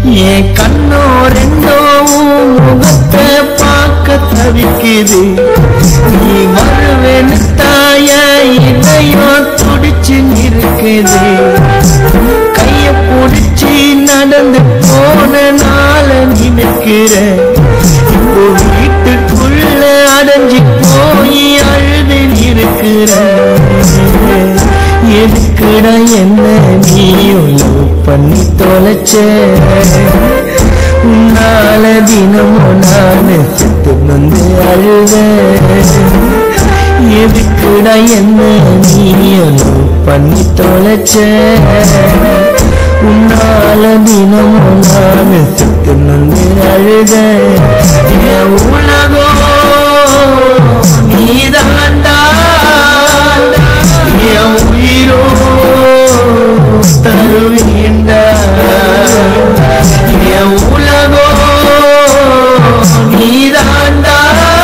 என் கண்ணோ ரெண்டோ உன் முகத்தை பார்க்க தவிக்குது நீ வருவேன்னு தாய இதயம் துடிச்சு இருக்குது கைய பிடிச்சி நடந்து போன நாள நினைக்கிற இப்போ வீட்டுக்குள்ள அடைஞ்சு போய் அழுது இருக்கிற எதுக்குடா என்ன நீயும் love பண்ணி தொலைச்ச உன்னால தினமும் நான் செத்து வந்து அழுத எதுக்குடா என்ன நீயும் love பண்ணி தொலைச்ச உன்னால தினமும் நான் செத்து வந்து அழுத என் உலகம் நீதாண்டா என் உயிரோ தருவீண்டா என் உலகோ நீதாண்டா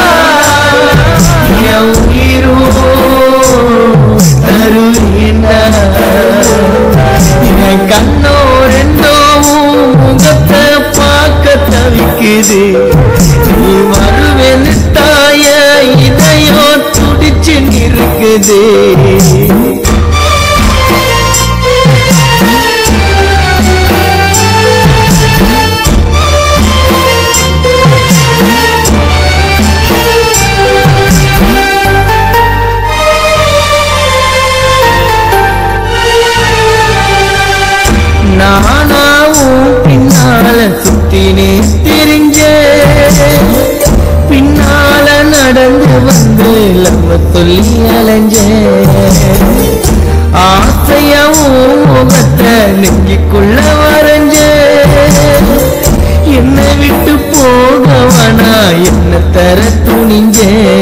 என் உயிரோ தருவீண்டா என் கண்ணோ ரெண்டோ உன் முகத்தை பார்க்க தவிக்குது நீ வருவேன்னு தாய இதயம் துடிச்சு இருக்குது நானாவும் பின்னால சுத்தினே தெரிஞ்ச பின்னால நடந்து வந்து லம்ம சொல்லி அலைஞ்ச ஆசையாவும் முகத்தை நெஞ்சுக்குள்ள வரைஞ்ச என்னை விட்டு போகவனா என்ன தர துணிஞ்ச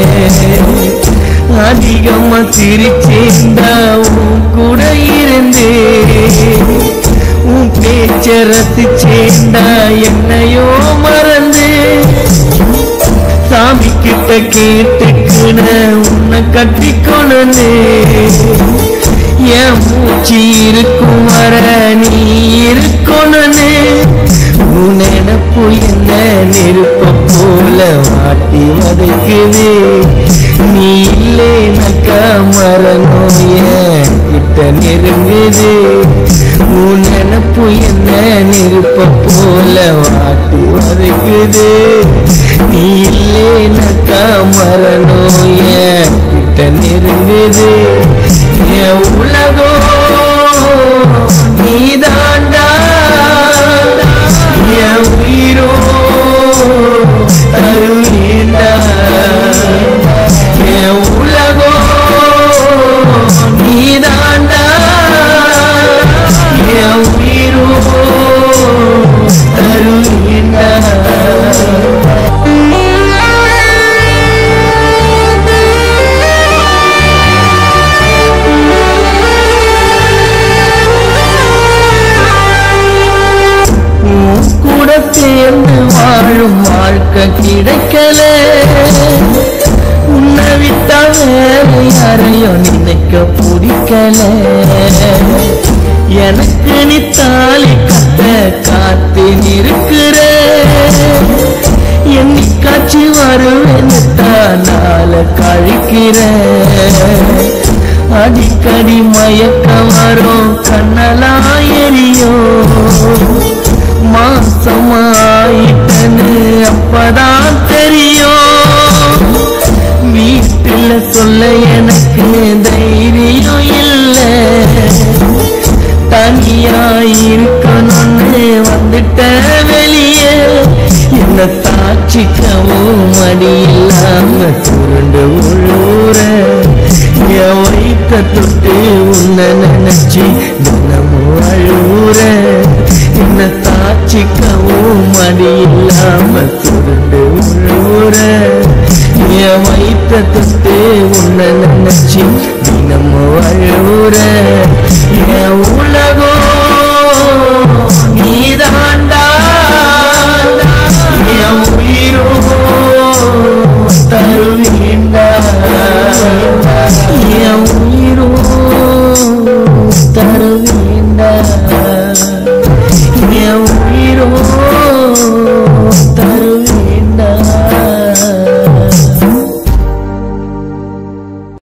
அதிகமா சிரிச்சேண்டா உன் கூட இருந்தேன் உன் பேச்ச ரசிச்சேண்டா என்னையோ மறந்து சாமி கிட்ட கேட்டுக்குன உன்னை கட்டிக்கொண்டு என் மூச்சு இருக்கும் வர நீ இருக்கணும்னு உன் நினப்பு என்ன நெருப்ப போல வாட்டி வதைக்குது நீ இல்லைனாக்கா மரணம் என் கிட்ட நெருங்குது உன் நினப்பு என்ன நெருப்ப போல வாட்டி வதைக்குது நீ இல்லைனாக்கா மரணம் என் கிட்ட நெருங்குது என் உலகோ நீதாண்டா என் உயிரோ அருளேண்டா என் உலகோ நீதாண்டா என் உயிரோ அருளேண்டா உன் கூட சேர்ந்து வாழும் வாழ்க்கை கிடைக்கல உன்னை விட்டா வேற யாரையும் நினைக்க பிடிக்கல எனக்கு நீ தாலி கட்ட காத்து இருக்கிற என்னைக்காச்சு வருவேன்னு தானால கழிக்கிற அடிக்கடி மயக்க வரும் கண்ணலாம் எரியும் மாசமாயிட்டன்னு அப்பதான் தெரியும் வீட்டுல சொல்ல எனக்கு தைரியம் இல்ல தனியா இருக்கணும்னு வந்துட்ட வெளியே என்ன தாச்சிக்கவும் மடி இல்லாம சுருண்டு உள்ளூர என் வயிற்ற தொட்டு உன்னை நினைச்சு தினமும் அழுவுற என்ன தாச்சிக்கவும் மடி இல்லாம சுருண்டு உள்ளூர என் வயிற்ற தொட்டு உன்னை நினைச்சு தினமும் அழுவுற என் உலகோ நீதாண்ட